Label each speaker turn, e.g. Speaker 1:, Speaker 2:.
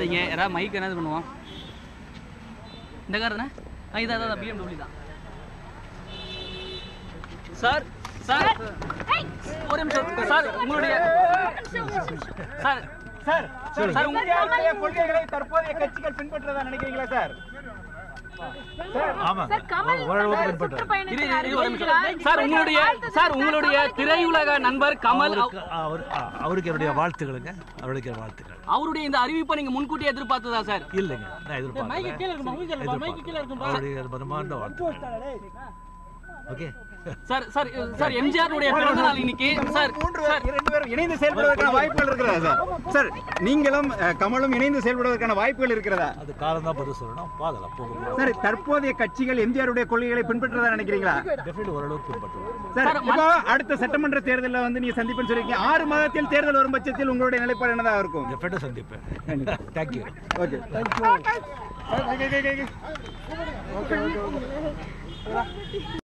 Speaker 1: பேசாதீங்க யாராவது மைக் என்ன பண்ணுவோம் இந்த கார் தானே ஆ இதான் இதான் பிஎம்டபிள்யூ தான் சார் சார் ஒரு நிமிஷம் சார் உங்களுடைய சார்
Speaker 2: சார்
Speaker 1: சார்,
Speaker 2: சார்
Speaker 1: உங்க-
Speaker 2: இந்தியாவுடைய கொள்கைகளை தற்போதைய கட்சிகள் பின்பற்றதா நினைக்கிறீங்களா சார்
Speaker 3: ஆமாம்
Speaker 4: சார் கமல்
Speaker 3: ஓரளவுக்கு
Speaker 4: வந்து
Speaker 3: பின்பற்றாரு
Speaker 4: சுற்றுப்பயணத்தை
Speaker 1: இரு, இரு, இரு, ஒரு நிமிஷம்.
Speaker 4: அறிவிக்கிறார்.
Speaker 1: சார் உங்களுடைய
Speaker 4: வாழ்த்து
Speaker 1: சார்
Speaker 4: தெரிவித்தார்.
Speaker 1: உங்களுடைய
Speaker 4: கமலுக்கு
Speaker 1: திரையுலக நண்பர் கமல்
Speaker 3: அவருக்கு அவர் அ- அவருக்கு என்னுடைய வாழ்த்துக்களுங்க அவருக்கு என் வாழ்த்துக்கள்
Speaker 1: அவருடைய இந்த அறிவிப்பை நீங்க முன்கூட்டியே எதிர்பார்த்ததா சார்
Speaker 3: இல்லைங்க நான் எதிர்பார்க்கல எதிர்பார்க்கல அவருடைய மனமார்ந்த வாழ்த்துக்கள் ஓகே
Speaker 1: சார் சார் சார் எம்ஜிஆருடைய பிறந்த நாள் இன்னைக்கு சார்
Speaker 2: மூன்று
Speaker 1: சார்
Speaker 2: பேர் இரண்டு பேரும் இணைந்து செயல்படுவதற்கான வாய்ப்புகள் இருக்கிறதா சார் சார் நீங்களும் அஹ், கமலும் இணைந்து செயல்படுவதற்கான வாய்ப்புகள் இருக்கிறதா
Speaker 3: அது காலம் தான் பதில் சொல்லணும் பாதலாம் போக போக
Speaker 2: சார் தற்போதைய கட்சிகள் எம்ஜிஆருடைய கொள்கைகளை பின்பற்றதா நினைக்கிறீங்களா
Speaker 3: டெஃபினெட்லி ஓரளவுக்கு பின்பற்றுவார்
Speaker 2: சார்
Speaker 1: சார்,
Speaker 2: இப்போ அடுத்த சட்டமன்ற தேர்தலில் வந்து நீங்க சந்திப்புன்னு சொல்லிருக்கீங்க ஆறு மாதத்தில் தேர்தல் வரும் பட்சத்தில் உங்களுடைய நிலைப்பாடு என்னதா இருக்கும்
Speaker 3: டெஃபினட்டாக சந்திப்பேன் தேங்க்யூ
Speaker 2: ஓகே தேங்க்யூ